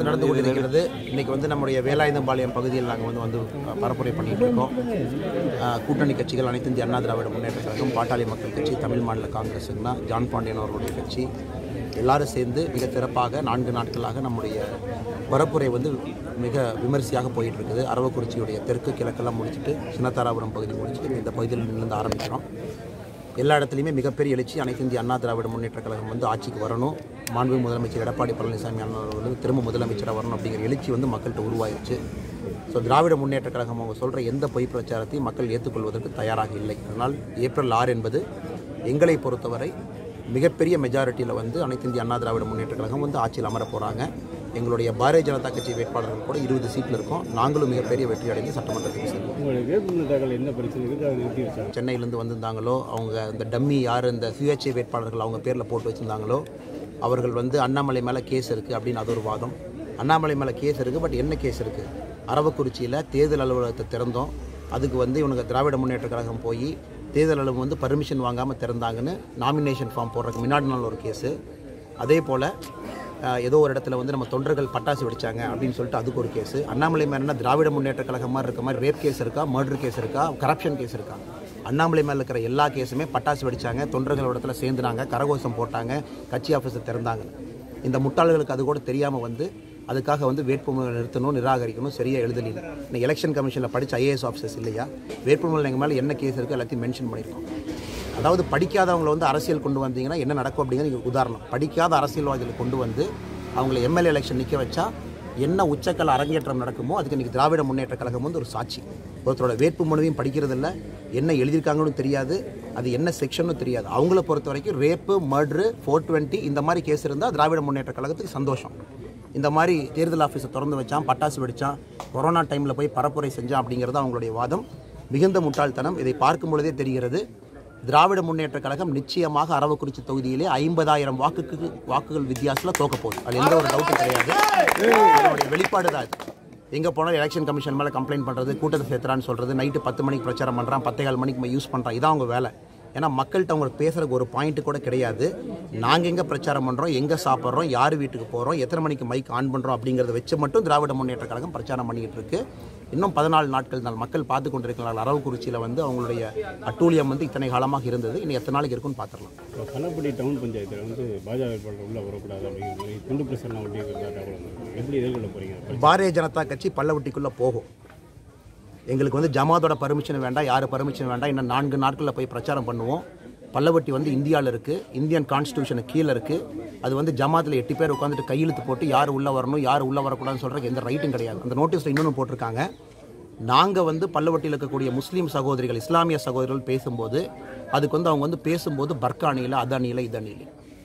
தொடர்ந்து நடந்து கொண்டிருக்கிறது இன்னைக்கு வந்து நம்முடைய வேலாயுதம்பாளையம் பகுதியில் நாங்கள் வந்து வந்து பரப்புரை பண்ணிட்டு இருக்கோம் அஹ், கூட்டணி கட்சிகள் அனைத்து இந்திய அண்ணா திராவிட முன்னேற்ற கழகம் பாட்டாளி மக்கள் கட்சி தமிழ் மாநில காங்கிரஸுங்கன்னா ஜான் பாண்டியன் அவர்களுடைய கட்சி எல்லாரும் சேர்ந்து மிக சிறப்பாக நான்கு நாட்களாக நம்முடைய பரப்புரை வந்து மிக விமரிசையாக போயிட்டு இருக்குது அரவக்குறிச்சியுடைய தெற்கு கிழக்கெல்லாம் முடிச்சுட்டு சின்னத்தாராபுரம் பகுதி முடிச்சுட்டு இந்த பகுதியில் இருந்து ஆரம்பிக்கிறோம் எல்லா இடத்துலையுமே மிகப்பெரிய எழுச்சி அனைத்து இந்திய அண்ணா திராவிட முன்னேற்ற கழகம் வந்து ஆட்சிக்கு வரணும் மாண்பு முதலமைச்சர் எடப்பாடி பழனிசாமி அண்ணா அவர்கள் வந்து திரும்ப முதலமைச்சராக வரணும் அப்படிங்கிற எழுச்சி வந்து மக்கள்கிட்ட உருவாயிருச்சு ஸோ திராவிட முன்னேற்ற கழகம் அவங்க சொல்கிற எந்த பொய் பிரச்சாரத்தையும் மக்கள் ஏற்றுக்கொள்வதற்கு தயாராக இல்லை அதனால் ஏப்ரல் ஆறு என்பது எங்களை பொறுத்தவரை மிகப்பெரிய மெஜாரிட்டியில் வந்து அனைத்து இந்திய அண்ணா திராவிட முன்னேற்ற கழகம் வந்து ஆட்சியில் அமர போகிறாங்க எங்களுடைய பாரதிய ஜனதா கட்சி வேட்பாளர்கள் கூட இருபது சீட்டில் இருக்கோம் நாங்களும் மிகப்பெரிய வெற்றி அடைந்து சட்டமன்றத்துக்கு செல்வோம் உங்களுடைய வேட்புமனு தாக்கல் என்ன பிரச்சனை இருக்குது அதை நிறுத்தி வச்சாங்க சென்னையிலேருந்து வந்திருந்தாங்களோ அவங்க இந்த டம்மி யார் இந்த சுயேட்சை வேட்பாளர்கள் அவங்க பேரில் போட்டு வச்சுருந்தாங்களோ அவர்கள் வந்து அண்ணாமலை மேலே கேஸ் இருக்குது அப்படின்னு அது ஒரு வாதம் அண்ணாமலை மேலே கேஸ் இருக்குது பட் என்ன கேஸ் இருக்குது அரவக்குறிச்சியில் தேர்தல் அலுவலகத்தை திறந்தோம் அதுக்கு வந்து இவனுங்க திராவிட முன்னேற்ற கழகம் போய் தேர்தல் அலுவலகம் வந்து பர்மிஷன் வாங்காமல் திறந்தாங்கன்னு நாமினேஷன் ஃபார்ம் போடுறதுக்கு முன்னாடி நாள் ஒரு கேஸு அதே போல் அஹ், ஏதோ ஒரு இடத்துல வந்து நம்ம தொண்டர்கள் பட்டாசு வெடிச்சாங்க அப்படின்னு சொல்லிட்டு அதுக்கு ஒரு கேஸ் அண்ணாமலை மேலே திராவிட முன்னேற்ற கழகம் மாதிரி இருக்க மாதிரி ரேப் கேஸ் இருக்கா மர்டர் கேஸ் இருக்கா கரப்ஷன் கேஸ் இருக்கா அண்ணாமலை மேலே இருக்கிற எல்லா கேஸுமே பட்டாசு வெடிச்சாங்க தொண்டர்கள் இடத்துல சேர்ந்துனாங்க கரகோஷம் போட்டாங்க கட்சி ஆஃபீஸை திறந்தாங்க இந்த முட்டாள்களுக்கு அது கூட தெரியாமல் வந்து அதுக்காக வந்து வேட்புமனு நிறுத்தணும் நிராகரிக்கணும் சரியாக எழுதலில்லை இன்னைக்கு எலெக்ஷன் கமிஷனில் படித்த ஐஏஎஸ் ஆஃபீஸர்ஸ் இல்லையா வேட்புமனு எங்கள் மேலே என்ன கேஸ் இருக்குது எல்லாத்தையும் மென்ஷன் பண்ணியிருக்கோம் அதாவது படிக்காதவங்களை வந்து அரசியல் கொண்டு வந்தீங்கன்னா என்ன நடக்கும் அப்படிங்கிறது இங்க உதாரணம் படிக்காத அரசியல்வாதிகளை கொண்டு வந்து அவங்களை எம்எல்ஏ எலெக்ஷன் நிற்க வச்சா என்ன உச்சக்கல அரங்கேற்றம் நடக்குமோ அதுக்கு இன்றைக்கி திராவிட முன்னேற்ற கழகம் வந்து ஒரு சாட்சி ஒருத்தரோட வேட்பு மனுவையும் படிக்கிறதில்ல என்ன எழுதியிருக்காங்கன்னு தெரியாது அது என்ன செக்ஷனும் தெரியாது அவங்கள பொறுத்த வரைக்கும் ரேப்பு மர்ட்ரு ஃபோர் டுவெண்ட்டி இந்த மாதிரி கேஸ் இருந்தால் திராவிட முன்னேற்ற கழகத்துக்கு சந்தோஷம் இந்த மாதிரி தேர்தல் ஆஃபீஸை திறந்து வச்சான் பட்டாசு வெடிச்சான் கொரோனா டைமில் போய் பரப்புரை செஞ்சான் அப்படிங்கிறது அவங்களுடைய வாதம் மிகுந்த முட்டாள்தனம் இதை பார்க்கும் பொழுதே தெரிகிறது திராவிட முன்னேற்ற கழகம் நிச்சயமாக அரவக்குறிச்சி தொகுதியிலே ஐம்பதாயிரம் வாக்குக்கு வாக்குகள் வித்தியாசத்தில் தோக்க போகுது அது எந்த ஒரு டவுட்டும் கிடையாது அதனுடைய வெளிப்பாடு தான் இது எங்கே போனாலும் எலெக்ஷன் கமிஷன் மேலே கம்ப்ளைண்ட் பண்ணுறது கூட்டத்தை சேர்த்துறான்னு சொல்கிறது நைட்டு பத்து மணிக்கு பிரச்சாரம் பண்ணுறான் பத்தேகால் மணிக்கு யூஸ் பண்ணுறான் இதான் அவங்க வேலை ஏன்னா மக்கள்கிட்ட அவங்களுக்கு பேசுறதுக்கு ஒரு பாயிண்ட் கூட கிடையாது நாங்கள் எங்கே பிரச்சாரம் பண்ணுறோம் எங்கே சாப்பிட்றோம் யார் வீட்டுக்கு போகிறோம் எத்தனை மணிக்கு மைக் ஆன் பண்ணுறோம் அப்படிங்கிறத வச்சு மட்டும் திராவிட முன்னேற்ற கழகம் பிரச்சாரம் பண்ணிக்கிட்டு இருக்கு இன்னும் பதினாலு நாட்கள் தான் மக்கள் பார்த்து கொண்டிருக்கிறார்கள் அரவக்குறிச்சியில் வந்து அவங்களுடைய அட்டூழியம் வந்து இத்தனை காலமாக இருந்தது இன்னும் எத்தனை நாளைக்கு இருக்குன்னு பார்த்துடலாம் இப்போ கணப்பட்டி டவுன் பஞ்சாயத்தில் வந்து பாஜக வேட்பாளர் உள்ளே வரக்கூடாது அப்படிங்கிற மாதிரி துண்டு பிரச்சனை ஒட்டி இருக்கிறதா தகவல் வந்திருக்கு. எப்படி எதிர்கொள்ள போறீங்க பாரதிய ஜனதா கட்சி பல்லவட்டிக்குள்ளே போகும் எங்களுக்கு வந்து ஜமாத்தோட பர்மிஷன் வேண்டாம் யார் பர்மிஷன் வேண்டாம் இன்னும் நான்கு நாட்களில் போய் பிரச்சாரம் பண்ணுவோம் பல்லவட்டி வந்து இந்தியாவில் இருக்குது இந்தியன் கான்ஸ்டியூஷனுக்கு கீழே இருக்குது அது வந்து ஜமாத்தில் எட்டு பேர் உட்காந்துட்டு கையெழுத்து போட்டு யார் உள்ளே வரணும் யார் உள்ளே வரக்கூடாதுன்னு சொல்கிறதுக்கு எந்த ரைட்டும் கிடையாது அந்த நோட்டீஸில் இன்னொன்று போட்டிருக்காங்க நாங்கள் வந்து பல்லவட்டியில் இருக்கக்கூடிய முஸ்லீம் சகோதரிகள் இஸ்லாமிய சகோதரிகள் பேசும்போது அதுக்கு வந்து அவங்க வந்து பேசும்போது பர்கானியில் அதனியில் இதனியில்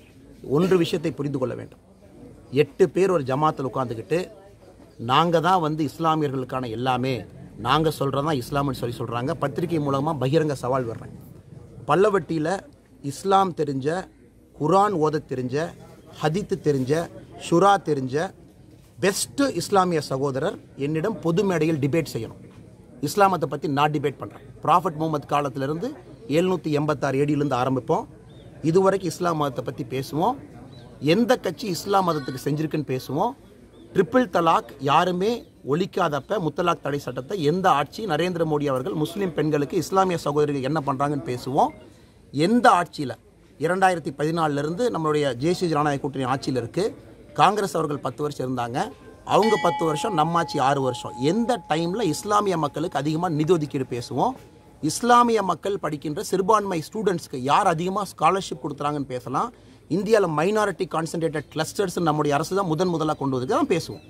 ஒன்று விஷயத்தை புரிந்து கொள்ள வேண்டும் எட்டு பேர் ஒரு ஜமாத்தில் உட்காந்துக்கிட்டு நாங்கள் தான் வந்து இஸ்லாமியர்களுக்கான எல்லாமே நாங்கள் சொல்கிறது தான் இஸ்லாம்னு சொல்லி சொல்கிறாங்க பத்திரிகை மூலமாக பகிரங்க சவால் வர்றேன் பல்லவட்டியில் இஸ்லாம் தெரிஞ்ச குரான் ஓத தெரிஞ்ச ஹதீத்து தெரிஞ்ச ஷுரா தெரிஞ்ச பெஸ்ட்டு இஸ்லாமிய சகோதரர் என்னிடம் பொது மேடையில் டிபேட் செய்யணும் இஸ்லாமத்தை பற்றி நான் டிபேட் பண்ணுறேன் ப்ராஃபட் முகமது காலத்திலிருந்து எழுநூற்றி எண்பத்தாறு ஏடியிலேருந்து ஆரம்பிப்போம் இதுவரைக்கும் இஸ்லாம் மதத்தை பற்றி பேசுவோம் எந்த கட்சி இஸ்லாம் மதத்துக்கு செஞ்சிருக்குன்னு பேசுவோம் ட்ரிபிள் தலாக் யாருமே ஒழிக்காதப்ப முத்தலாக் தடை சட்டத்தை எந்த ஆட்சி நரேந்திர மோடி அவர்கள் முஸ்லீம் பெண்களுக்கு இஸ்லாமிய சகோதரிகள் என்ன பண்ணுறாங்கன்னு பேசுவோம் எந்த ஆட்சியில் இரண்டாயிரத்தி பதினாலிருந்து நம்மளுடைய ஜேசி ஜனநாயக கூட்டணி ஆட்சியில் இருக்குது காங்கிரஸ் அவர்கள் பத்து வருஷம் இருந்தாங்க அவங்க பத்து வருஷம் நம்ம ஆட்சி ஆறு வருஷம் எந்த டைமில் இஸ்லாமிய மக்களுக்கு அதிகமாக நிதி ஒதுக்கீடு பேசுவோம் இஸ்லாமிய மக்கள் படிக்கின்ற சிறுபான்மை ஸ்டூடெண்ட்ஸ்க்கு யார் அதிகமாக ஸ்காலர்ஷிப் கொடுக்குறாங்கன்னு பேசலாம் இந்தியாவில் மைனாரிட்டி கான்சன்ட்ரேட்டட் கிளஸ்டர்ஸ் நம்முடைய அரசு தான் முதன் முதலாக கொண்டு வந்து தான் பேசுவோம்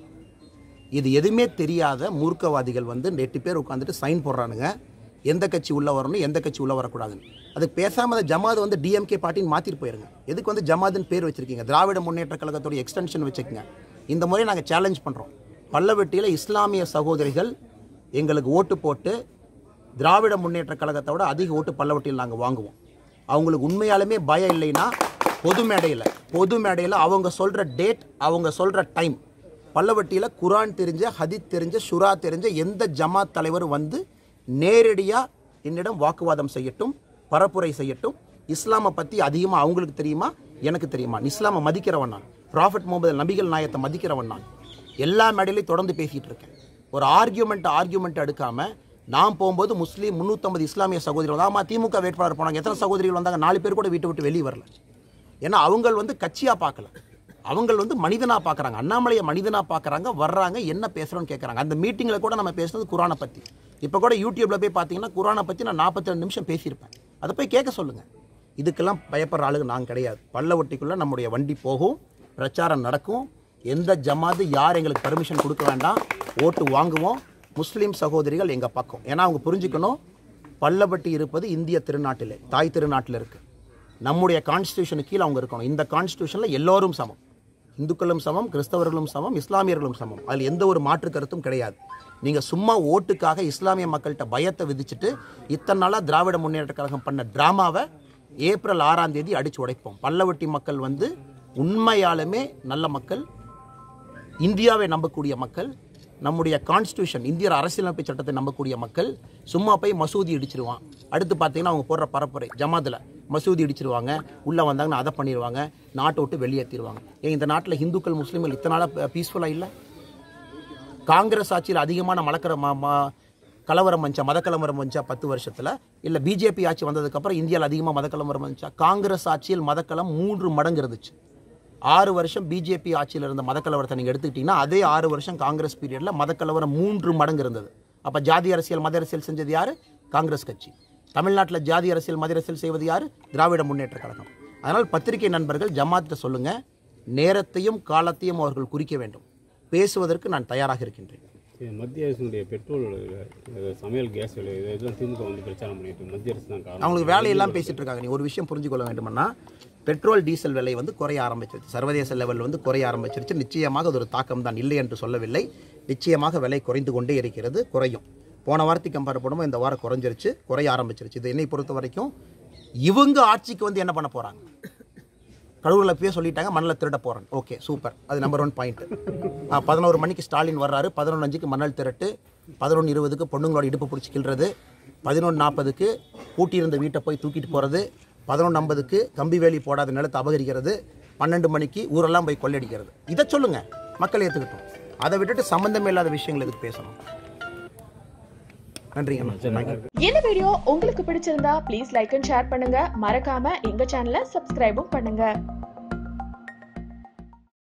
இது எதுவுமே தெரியாத மூர்க்கவாதிகள் வந்து இந்த எட்டு பேர் உட்காந்துட்டு சைன் போடுறானுங்க எந்த கட்சி உள்ள வரணும் எந்த கட்சி உள்ள வரக்கூடாதுன்னு அதுக்கு பேசாம அந்த ஜமாத் வந்து டிஎம்கே பார்ட்டின்னு மாத்திட்டு போயிருங்க எதுக்கு வந்து ஜமாத்னு பேர் வச்சிருக்கீங்க திராவிட முன்னேற்ற கழகத்தோட எக்ஸ்டென்ஷன் வச்சுக்கோங்க இந்த முறை நாங்கள் சேலஞ்ச் பண்ணுறோம் பல்லவெட்டியில் இஸ்லாமிய சகோதரிகள் எங்களுக்கு ஓட்டு போட்டு திராவிட முன்னேற்ற கழகத்தை விட அதிக ஓட்டு பல்லவட்டியில் நாங்கள் வாங்குவோம் அவங்களுக்கு உண்மையாலுமே பயம் இல்லைன்னா பொது மேடையில் பொது மேடையில் அவங்க சொல்கிற டேட் அவங்க சொல்கிற டைம் பல்லவட்டியில் குரான் தெரிஞ்ச ஹதீத் தெரிஞ்ச ஷுரா தெரிஞ்ச எந்த ஜமாத் தலைவர் வந்து நேரடியாக என்னிடம் வாக்குவாதம் செய்யட்டும் பரப்புரை செய்யட்டும் இஸ்லாமை பற்றி அதிகமாக அவங்களுக்கு தெரியுமா எனக்கு தெரியுமா இஸ்லாமை மதிக்கிறவன் நான் ப்ராஃபட் முகமது நபிகள் நாயத்தை மதிக்கிறவன் நான் எல்லா மேடையிலையும் தொடர்ந்து பேசிகிட்டு இருக்கேன் ஒரு ஆர்கியூமெண்ட் ஆர்கியூமெண்ட் எடுக்காம நான் போகும்போது முஸ்லீம் முந்நூற்றம்பது இஸ்லாமிய சகோதரிகள் ஆமாம் திமுக வேட்பாளர் போனாங்க எத்தனை சகோதரிகள் வந்தாங்க நாலு பேர் கூட வீட்டை விட்டு வெளியே வரல ஏன்னா அவங்க வந்து கட்சியாக பார்க்கல அவங்க வந்து மனிதனாக பார்க்குறாங்க அண்ணாமலையை மனிதனாக பார்க்குறாங்க வர்றாங்க என்ன பேசுகிறோன்னு கேட்குறாங்க அந்த மீட்டிங்கில் கூட நம்ம பேசுனது குரானை பற்றி இப்போ கூட யூடியூப்பில் போய் பார்த்தீங்கன்னா குரானை பற்றி நான் நாற்பத்தி ரெண்டு நிமிஷம் பேசியிருப்பேன் அதை போய் கேட்க சொல்லுங்கள் இதுக்கெல்லாம் பயப்படுற ஆளுங்க நான் கிடையாது பள்ளவட்டிக்குள்ளே நம்முடைய வண்டி போகும் பிரச்சாரம் நடக்கும் எந்த ஜமாத்து யார் எங்களுக்கு பர்மிஷன் கொடுக்க வேண்டாம் ஓட்டு வாங்குவோம் முஸ்லீம் சகோதரிகள் எங்கள் பக்கம் ஏன்னா அவங்க புரிஞ்சுக்கணும் பள்ளவட்டி இருப்பது இந்திய திருநாட்டிலே தாய் திருநாட்டில் இருக்குது நம்முடைய கான்ஸ்டியூஷனுக்கு கீழே அவங்க இருக்கணும் இந்த கான்ஸ்டியூஷனில் எல்லோரும் சமம் இந்துக்களும் சமம் கிறிஸ்தவர்களும் சமம் இஸ்லாமியர்களும் சமம் அதில் எந்த ஒரு மாற்று கருத்தும் கிடையாது நீங்கள் சும்மா ஓட்டுக்காக இஸ்லாமிய மக்கள்கிட்ட பயத்தை விதிச்சுட்டு இத்தனை நாளாக திராவிட முன்னேற்ற கழகம் பண்ண டிராமாவை ஏப்ரல் ஆறாம் தேதி அடிச்சு உடைப்போம் பல்லவட்டி மக்கள் வந்து உண்மையாலுமே நல்ல மக்கள் இந்தியாவை நம்பக்கூடிய மக்கள் நம்முடைய கான்ஸ்டியூஷன் இந்திய அரசியலமைப்பு சட்டத்தை நம்பக்கூடிய மக்கள் சும்மா போய் மசூதி இடிச்சிருவான் அடுத்து பார்த்தீங்கன்னா அவங்க போடுற பரப்புரை ஜமாத்தில் மசூதி இடிச்சிருவாங்க உள்ளே வந்தாங்கன்னா அதை பண்ணிடுவாங்க நாட்டை விட்டு வெளியேற்றிடுவாங்க ஏன் இந்த நாட்டில் இந்துக்கள் முஸ்லீம்கள் இத்தனை நாளாக பீஸ்ஃபுல்லாக இல்லை காங்கிரஸ் ஆட்சியில் அதிகமான மலக்கர ம ம- கலவரம் வந்துச்சா மத கலவரம் வந்துச்சா பத்து வருஷத்தில் இல்லை பிஜேபி ஆட்சி வந்ததுக்கப்புறம் இந்தியாவில் அதிகமாக மத கலவரம் வந்துச்சா காங்கிரஸ் ஆட்சியில் மதக்கலம் மூன்று மடங்கு இருந்துச்சு ஆறு வருஷம் பிஜேபி ஆட்சியில் இருந்த மதக்கலவரத்தை நீங்கள் எடுத்துக்கிட்டிங்கன்னா அதே ஆறு வருஷம் காங்கிரஸ் பீரியடில் மதக்கலவரம் மூன்று மடங்கு இருந்தது அப்போ ஜாதி அரசியல் மத அரசியல் செஞ்சது யார் காங்கிரஸ் கட்சி தமிழ்நாட்டில் ஜாதி அரசியல் மத அரசியல் செய்வது யார் திராவிட முன்னேற்ற கழகம் அதனால் பத்திரிகை நண்பர்கள் ஜமாத்தை சொல்லுங்கள் நேரத்தையும் காலத்தையும் அவர்கள் குறிக்க வேண்டும் பேசுவதற்கு நான் தயாராக இருக்கின்றேன் இது மத்திய அரசினுடைய பெட்ரோல் அஹ், சமையல் கேஸ் விலை இது இதெல்லாம் திமுக வந்து பிரச்சாரம் பண்ணிட்டு இருக்கு. மத்திய அரசு தான் காரணம் அவங்களுக்கு வேலையெல்லாம் பேசிட்டு இருக்காங்க நீ ஒரு விஷயம் புரிஞ்சு கொள்ள வேண்டும்னா பெட்ரோல் டீசல் விலை வந்து குறைய ஆரம்பிச்சிருச்சு சர்வதேச லெவலில் வந்து குறைய ஆரம்பிச்சிருச்சு நிச்சயமாக அது ஒரு தாக்கம் தான் இல்லை என்று சொல்லவில்லை நிச்சயமாக விலை குறைந்து கொண்டே இருக்கிறது குறையும் போன வாரத்துக்கு கம்பேர் பண்ணும்போது இந்த வாரம் குறைஞ்சிருச்சு குறைய ஆரம்பிச்சிருச்சு இது என்னை பொறுத்த வரைக்கும் இவங்க ஆட்சிக்கு வந்து என்ன பண்ண போறாங்க கடவுளில் போய் சொல்லிட்டாங்க மண்ணில் திருட போகிறேன் ஓகே சூப்பர் அது நம்பர் ஒன் பாயிண்ட் பதினோரு மணிக்கு ஸ்டாலின் வர்றாரு பதினொன்று அஞ்சுக்கு மணல் திரட்டு பதினொன்று இருபதுக்கு பொண்ணுங்களோட இடுப்பு பிடிச்சி கிள்றது பதினொன்று நாற்பதுக்கு பூட்டியிருந்த வீட்டை போய் தூக்கிட்டு போகிறது பதினொன்று ஐம்பதுக்கு கம்பி வேலி போடாத நிலத்தை அபகரிக்கிறது பன்னெண்டு மணிக்கு ஊரெல்லாம் போய் கொள்ளையடிக்கிறது இதை சொல்லுங்க மக்கள் ஏற்றுக்கிட்டோம் அதை விட்டுட்டு சம்மந்தமே இல்லாத விஷயங்கள் எதுக்கு பேசணும் நன்றிங்க இந்த வீடியோ உங்களுக்கு பிடிச்சிருந்தா ப்ளீஸ் லைக் அண்ட் ஷேர் பண்ணுங்க மறக்காம எங்க சேனலை சப்ஸ்கிரைபும் பண்ணுங்க